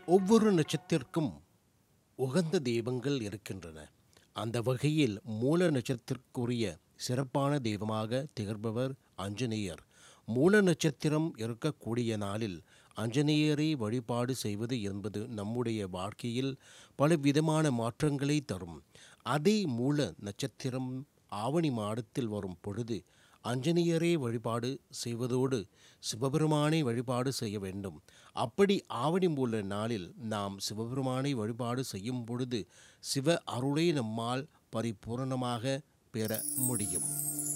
ஒவ்வொரு நட்சத்திற்கும் உகந்த தெய்வங்கள் இருக்கின்றன அந்த வகையில் மூல நட்சத்திற்குரிய சிறப்பான தெய்வமாக திகழ்பவர் ஆஞ்சநேயர் மூல நட்சத்திரம் இருக்கக்கூடிய நாளில் ஆஞ்சநேயரை வழிபாடு செய்வது என்பது நம்முடைய வாழ்க்கையில் பல விதமான மாற்றங்களை தரும் அதே மூல நட்சத்திரம் ஆவணி மாதத்தில் வரும் பொழுது ஆஞ்சநேயரை வழிபாடு செய்வதோடு சிவபெருமானை வழிபாடு செய்ய வேண்டும் அப்படி ஆவணி மூல நாளில் நாம் சிவபெருமானை வழிபாடு செய்யும் பொழுது சிவ அருளை நம்மால் பரிபூரணமாக பெற முடியும்